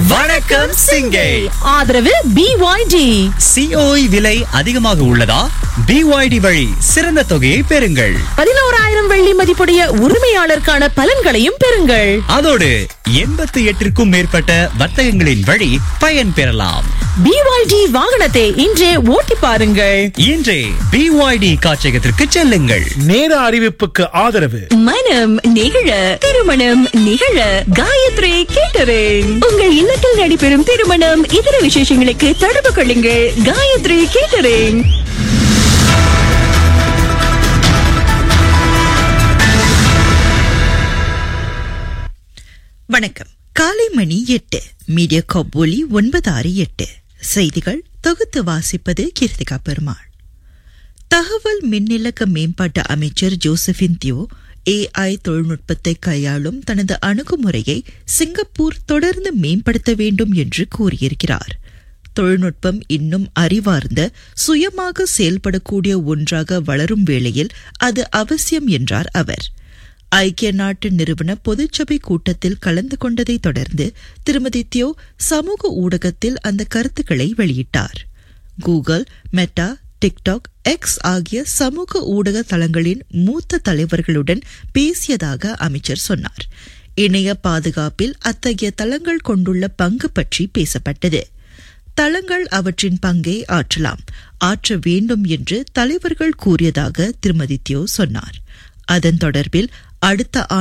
வணக்கம் சிங்கை ஆதரவு பிஒய்டி சிஓஇ விலை அதிகமாக உள்ளதா பிஒய்டி வழி சிறந்த தொகையை பெறுங்கள் பதினோராயிரம் வெள்ளி மதிப்புடைய உரிமையாளருக்கான பலன்களையும் பெறுங்கள் அதோடு எண்பத்தி எட்டிற்கும் மேற்பட்ட வர்த்தகங்களின் வழி பயன் பெறலாம் பிஒய்டி வாகனத்தை இன்றே ஓட்டி பாருங்கள் இன்றே பிஒய்டி காட்சியகத்திற்கு செல்லுங்கள் நேர அறிவிப்புக்கு ஆதரவு மனம் நிகழ திருமணம் நிகழ காயத்ரி கேட்டரிங் உங்கள் இல்லத்தில் நடைபெறும் திருமணம் இதர விசேஷங்களுக்கு தொடர்பு கொள்ளுங்கள் காயத்ரி கேட்டரிங் வணக்கம் காலை மணி எட்டு மீடியா காப் ஒலி ஒன்பது ஆறு எட்டு செய்திகள் தொகுத்து வாசிப்பது கீர்த்திகா பெருமாள் தகவல் மின்னிலக்க மேம்பாட்டு அமைச்சர் ஜோசபின் தியோ ஏஐ தொழில்நுட்பத்தை கையாளும் தனது அணுகுமுறையை சிங்கப்பூர் தொடர்ந்து மேம்படுத்த வேண்டும் என்று கூறியிருக்கிறார் தொழில்நுட்பம் இன்னும் அறிவார்ந்த சுயமாக செயல்படக்கூடிய ஒன்றாக வளரும் வேளையில் அது அவசியம் என்றார் அவர் ஐக்கிய நாட்டு நிறுவன பொதுச்சபை கூட்டத்தில் கலந்து கொண்டதை தொடர்ந்து திருமதி தியோ சமூக ஊடகத்தில் அந்த கருத்துக்களை வெளியிட்டார் கூகுள் மெட்டா டிக்டாக் எக்ஸ் ஆகிய சமூக ஊடக தளங்களின் மூத்த தலைவர்களுடன் பேசியதாக அமைச்சர் சொன்னார் இணைய பாதுகாப்பில் அத்தகைய தளங்கள் கொண்டுள்ள பங்கு பற்றி பேசப்பட்டது தளங்கள் அவற்றின் பங்கை ஆற்றலாம் ஆற்ற வேண்டும் என்று தலைவர்கள் கூறியதாக திருமதி தியோ சொன்னார் அதன் தொடர்பில் அடுத்த